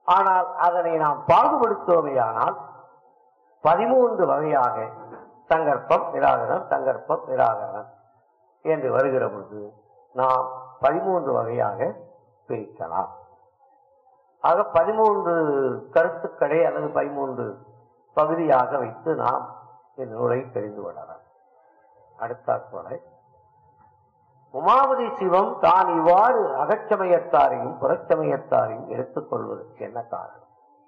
ஆனால் அதனை நாம் பாகுபடுத்துவோமேயானால் பதிமூன்று வகையாக சங்கற்பம் நிராகரணம் சங்கற்பம் நிராகரணம் என்று வருகிற பொழுது நாம் பதிமூன்று வகையாக பிரிக்கலாம் ஆக பதிமூன்று கருத்துக்களை அல்லது பதிமூன்று பகுதியாக வைத்து நாம் இந்த நூலை தெரிந்து கொள்ளலாம் அடுத்தாற்போல உமாவதி சிவம் தான் இவ்வாறு அகச்சமயத்தாரையும் புறச்சமயத்தாரையும் எடுத்துக் கொள்வதற்கு என்ன காரணம்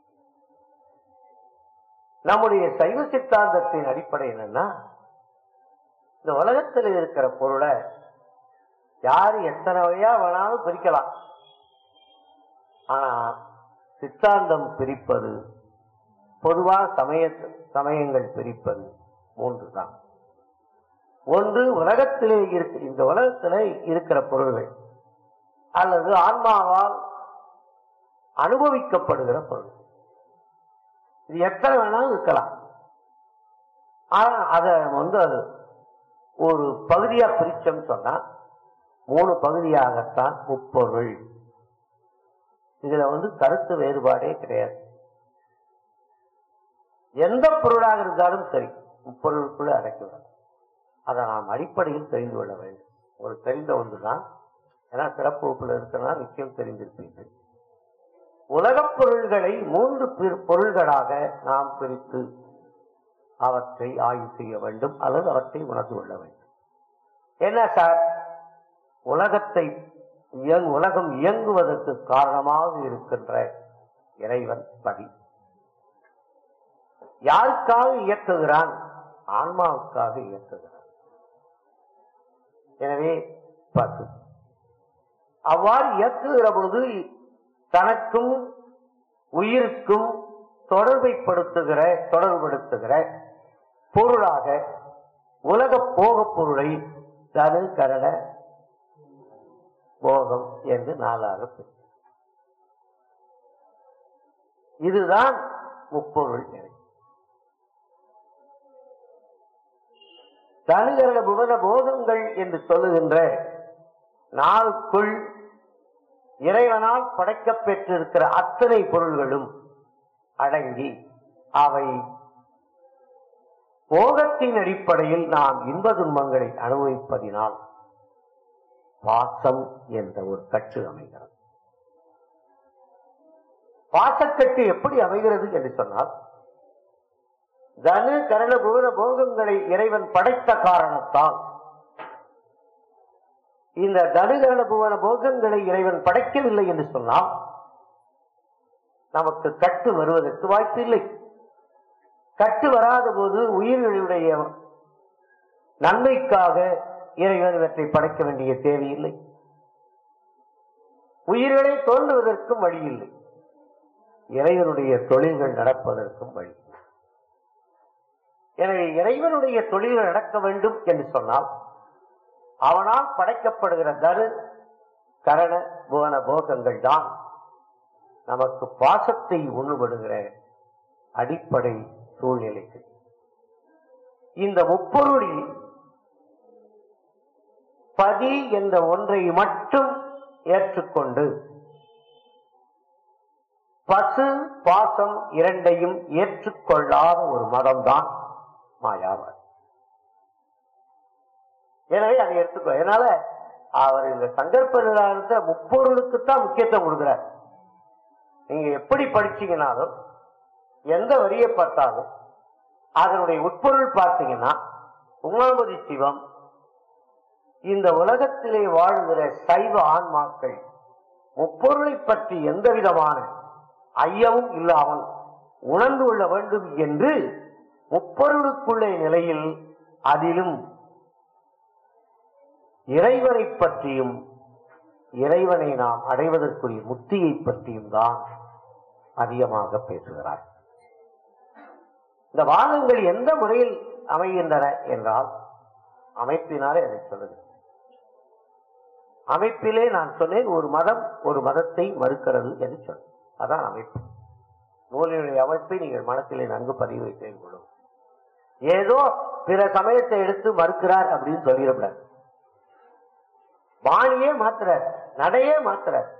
நம்முடைய சைவ சித்தாந்தத்தின் அடிப்படை என்னன்னா இந்த உலகத்தில் இருக்கிற பொருளை யாரு எத்தனை வகையா வேணாலும் பிரிக்கலாம் ஆனா சித்தாந்தம் பிரிப்பது பொதுவாக சமய சமயங்கள் பிரிப்பது மூன்று தான் ஒன்று உலகத்திலே இருக்க இந்த உலகத்திலே இருக்கிற பொருள்கள் அல்லது ஆன்மாவால் அனுபவிக்கப்படுகிற பொருள் இது எத்தனை வேணாலும் இருக்கலாம் ஆனா அதை வந்து அது ஒரு பகுதியா பிரிச்சோம் சொன்னா மூணு பகுதியாகத்தான் முப்பொருள் இதுல வந்து கருத்து வேறுபாடே கிடையாது எந்த பொருளாக இருந்தாலும் சரி முப்பொருளுக்குள்ள அடக்கிவிடும் அதை நாம் அடிப்படையில் தெரிந்து கொள்ள வேண்டும் ஒரு தெரிந்த ஒன்றுதான் ஏன்னா சிறப்பு வகுப்புல இருக்கிறனா நிச்சயம் தெரிந்திருப்பீர்கள் உலகப் பொருள்களை மூன்று பிற- பொருள்களாக நாம் பிரித்து அவற்றை ஆய்வு செய்ய வேண்டும் அல்லது அவற்றை உணர்ந்து கொள்ள வேண்டும் என்ன சார் உலகத்தை இயங்- உலகம் இயங்குவதற்கு காரணமாக இருக்கின்ற இறைவன் படி யாருக்காக இயக்குகிறான் ஆன்மாவுக்காக இயக்குகிறான் எனவே பசு அவ்வாறு இயக்குகிற பொழுது தனக்கும் உயிருக்கும் தொடர்பைப்படுத்துகிற தொடர்படுத்துகிற பொருளாக உலக போகப் பொருளை தனு கரண போகம் என்று நாளாக பிரிக்கும். இதுதான் முப்பொருள் நிலை தனுகரண புவன போகங்கள் என்று சொல்லுகின்ற நாளுக்குள் இறைவனால் படைக்கப் பெற்றிருக்கிற அத்தனை பொருள்களும் அடங்கி அவை போகத்தின் அடிப்படையில் நாம் இன்ப துன்பங்களை அனுபவிப்பதினால் பாசம் என்ற ஒரு கட்டு அமைகிறது பாசக்கட்டு எப்படி அமைகிறது என்று சொன்னால் தனு கரண புவன போகங்களை இறைவன் படைத்த காரணத்தால் இந்த தனுகரண புவன போகங்களை இறைவன் படைக்கவில்லை என்று சொன்னால் நமக்கு கட்டு வருவதற்கு வாய்ப்பு இல்லை கட்டு வராத போது உயிர்களுடைய நன்மைக்காக இறைவன் இவற்றை படைக்க வேண்டிய தேவையில்லை உயிர்களை தோன்றுவதற்கும் வழி இல்லை இறைவனுடைய தொழில்கள் நடப்பதற்கும் வழி இல்லை. எனவே இறைவனுடைய தொழில்கள் நடக்க வேண்டும் என்று சொன்னால் அவனால் படைக்கப்படுகிற தரு கரண புவன போகங்கள் தான் நமக்கு பாசத்தை உண்ணுபடுகிற அடிப்படை சூழ்நிலைகள் இந்த முப்பொருளில் பதி என்ற ஒன்றை மட்டும் ஏற்றுக்கொண்டு பசு பாசம் இரண்டையும் ஏற்றுக்கொள்ளாத ஒரு மதம்தான் மாயாவாதி எனவே அதை எடுத்துக்கோ அதனால அவர் இந்த சங்கற்ப நிதானத்தை முப்பொருளுக்குத்தான் முக்கியத்துவம் கொடுக்கிறார் நீங்க எப்படி படிச்சீங்கனாலும் எந்த வரியை பார்த்தாலும் அதனுடைய உட்பொருள் பார்த்தீங்கன்னா உமாபதி சிவம் இந்த உலகத்திலே வாழ்கிற சைவ ஆன்மாக்கள் முப்பொருளை பற்றி எந்த விதமான ஐயமும் இல்லாமல் உணர்ந்து கொள்ள வேண்டும் என்று முப்பொருளுக்குள்ளே நிலையில் அதிலும் இறைவனை பற்றியும் இறைவனை நாம் அடைவதற்குரிய முத்தியை பற்றியும் தான் அதிகமாக பேசுகிறார் இந்த வாதங்கள் எந்த முறையில் அமைகின்றன என்றால் அமைப்பினாலே அதை சொல்லுகிறேன் அமைப்பிலே நான் சொன்னேன் ஒரு மதம் ஒரு மதத்தை மறுக்கிறது என்று சொன்னேன் அதான் அமைப்பு நூலினுடைய அமைப்பை நீங்கள் மனத்திலே நன்கு பதிவு வைத்து கொள்ளும் ஏதோ பிற சமயத்தை எடுத்து மறுக்கிறார் அப்படின்னு சொல்லிடக்கூடாது பாணியே மாத்துறார் நடையே மாத்துறார்